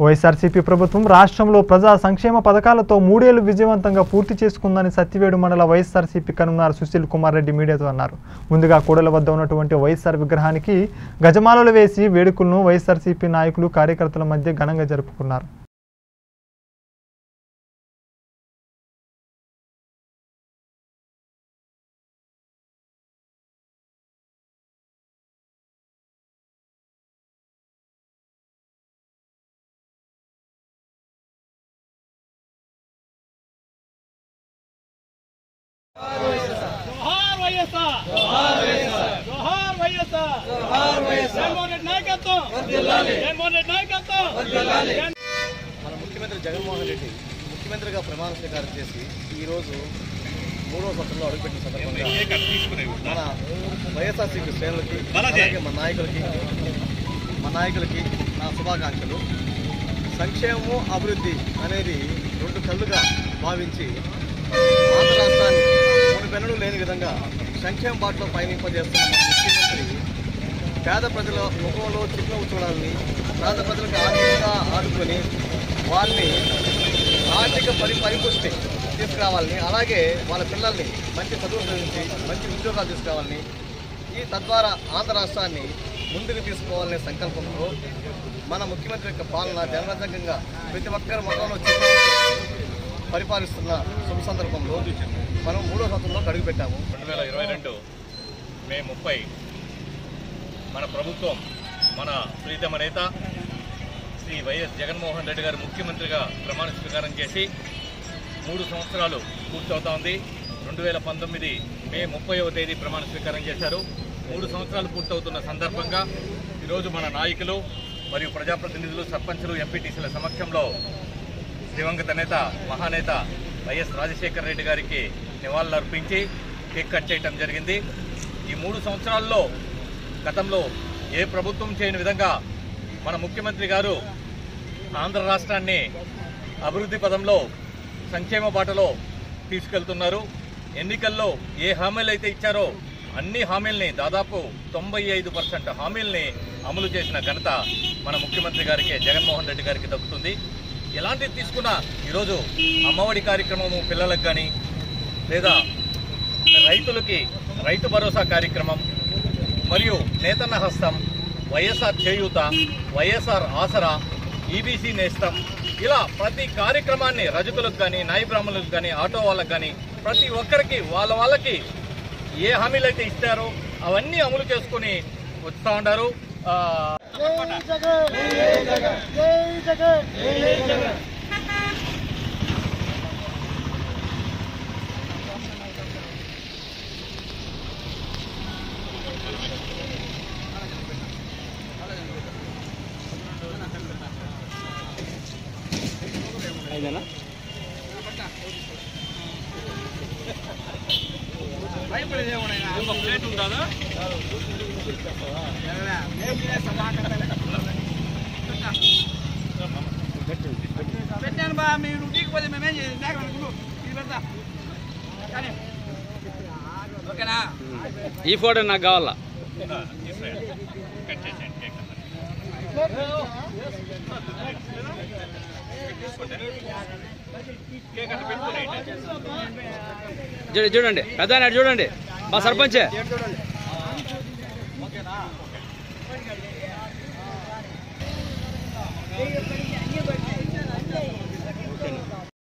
వైఎస్ఆర్సీపీ ప్రభుత్వం రాష్ట్రంలో ప్రజా సంక్షేమ పథకాలతో మూడేళ్లు విజయవంతంగా పూర్తి చేసుకుందని సత్యవేడు మండల వైఎస్ఆర్సీపీ కన్వీనర్ సుశీల్ కుమార్ రెడ్డి మీడియాతో అన్నారు ముందుగా కూడల వద్ద ఉన్నటువంటి వైఎస్ఆర్ విగ్రహానికి గజమాలలు వేసి వేడుకలను వైఎస్ఆర్సీపీ నాయకులు కార్యకర్తల మధ్య ఘనంగా జరుపుకున్నారు జోహార్ వైఎస్ఆర్ జోహార్ వైఎస్ఆర్ జోహార్ వైఎస్ఆర్ జోహార్ వైఎస్ఆర్ జగన్మోహన్ రెడ్డి నాయకత్వం వర్ధిల్లాలి జగన్మోహన్ రెడ్డి నాయకత్వం వర్ధిల్లాలి మన ముఖ్యమంత్రి జగన్మోహన్ రెడ్డి ముఖ్యమంత్రిగా ప్రమాణ స్వీకారం చేసి ఈరోజు మూడో సంవత్సరంలో అడుగుపెట్టిన సందర్భంగా మన వైఎస్ఆర్సీపీ శ్రేణులకి అలాగే మన నాయకులకి మన నాయకులకి నా శుభాకాంక్షలు సంక్షేమము అభివృద్ధి అనేది రెండు కళ్ళుగా భావించి ఆంధ్ర రాష్ట్రాన్ని మూడు పెన్నులు లేని విధంగా సంక్షేమ బాటలో పయనింపజేస్తున్న మన ముఖ్యమంత్రి పేద ప్రజల ముఖంలో చిరునవ్వు చూడాలని పేద ప్రజలకు ఆర్థికంగా ఆదుకొని వారిని ఆర్థిక పరి పరిపుష్టి తీసుకురావాలని అలాగే వాళ్ళ పిల్లల్ని మంచి చదువులు చదివించి మంచి ఉద్యోగాలు తీసుకురావాలని ఈ తద్వారా ఆంధ్ర రాష్ట్రాన్ని ముందుకు తీసుకోవాలనే సంకల్పంతో మన ముఖ్యమంత్రి యొక్క పాలన జనరంజకంగా ప్రతి ఒక్కరి ముఖంలో చిరునవ్వుతో పరిపాలిస్తున్న శుభ సందర్భంలో మనం మూడో సంవత్సరంలో అడుగుపెట్టాము రెండు వేల ఇరవై రెండు మే ముప్పై మన ప్రభుత్వం మన ప్రీతమ నేత శ్రీ వైఎస్ జగన్మోహన్ రెడ్డి గారు ముఖ్యమంత్రిగా ప్రమాణ స్వీకారం చేసి మూడు సంవత్సరాలు పూర్తవుతా ఉంది రెండు వేల పంతొమ్మిది మే ముప్పైవ తేదీ ప్రమాణ స్వీకారం చేశారు మూడు సంవత్సరాలు పూర్తవుతున్న సందర్భంగా ఈరోజు మన నాయకులు మరియు ప్రజాప్రతినిధులు సర్పంచులు ఎంపీటీసీల సమక్షంలో దివంగత నేత మహానేత వైఎస్ రాజశేఖర రెడ్డి గారికి నివాళులర్పించి కేక్ కట్ చేయటం జరిగింది ఈ మూడు సంవత్సరాల్లో గతంలో ఏ ప్రభుత్వం చేయని విధంగా మన ముఖ్యమంత్రి గారు ఆంధ్ర రాష్ట్రాన్ని అభివృద్ధి పదంలో సంక్షేమ బాటలో తీసుకెళ్తున్నారు ఎన్నికల్లో ఏ హామీలు అయితే ఇచ్చారో అన్ని హామీల్ని దాదాపు తొంభై ఐదు పర్సెంట్ హామీల్ని అమలు చేసిన ఘనత మన ముఖ్యమంత్రి గారికి జగన్మోహన్ రెడ్డి గారికి దక్కుతుంది ఎలాంటిది తీసుకున్నా ఈరోజు అమ్మఒడి కార్యక్రమము పిల్లలకు కానీ లేదా రైతులకి రైతు భరోసా కార్యక్రమం మరియు నేతన్న హస్తం వైఎస్ఆర్ చేయూత వైఎస్ఆర్ ఆసరా ఈబీసీ నేస్తం ఇలా ప్రతి కార్యక్రమాన్ని రజకులకు కానీ నాయ బ్రాహ్మణులకు కానీ ఆటో వాళ్ళకి కానీ ప్రతి ఒక్కరికి వాళ్ళ వాళ్ళకి ఏ హామీలు అయితే ఇస్తారో అవన్నీ అమలు చేసుకుని వస్తూ ఉంటారు ఆ, పెట్టాను బా మీరు దిగిపోతే మేమేం చేయాలి లేకపోతే నువ్వు ఇది పెడతా కానీ ఓకేనా ఈ ఫోటో నాకు కావాలా తీసేయండి. కట్ చేసేయండి కేక్ అంతా. కేక్ అంతా పెట్టుకోండి. చూడండి చూడండి పెద్ద చూడండి మా సర్పంచే చూడండి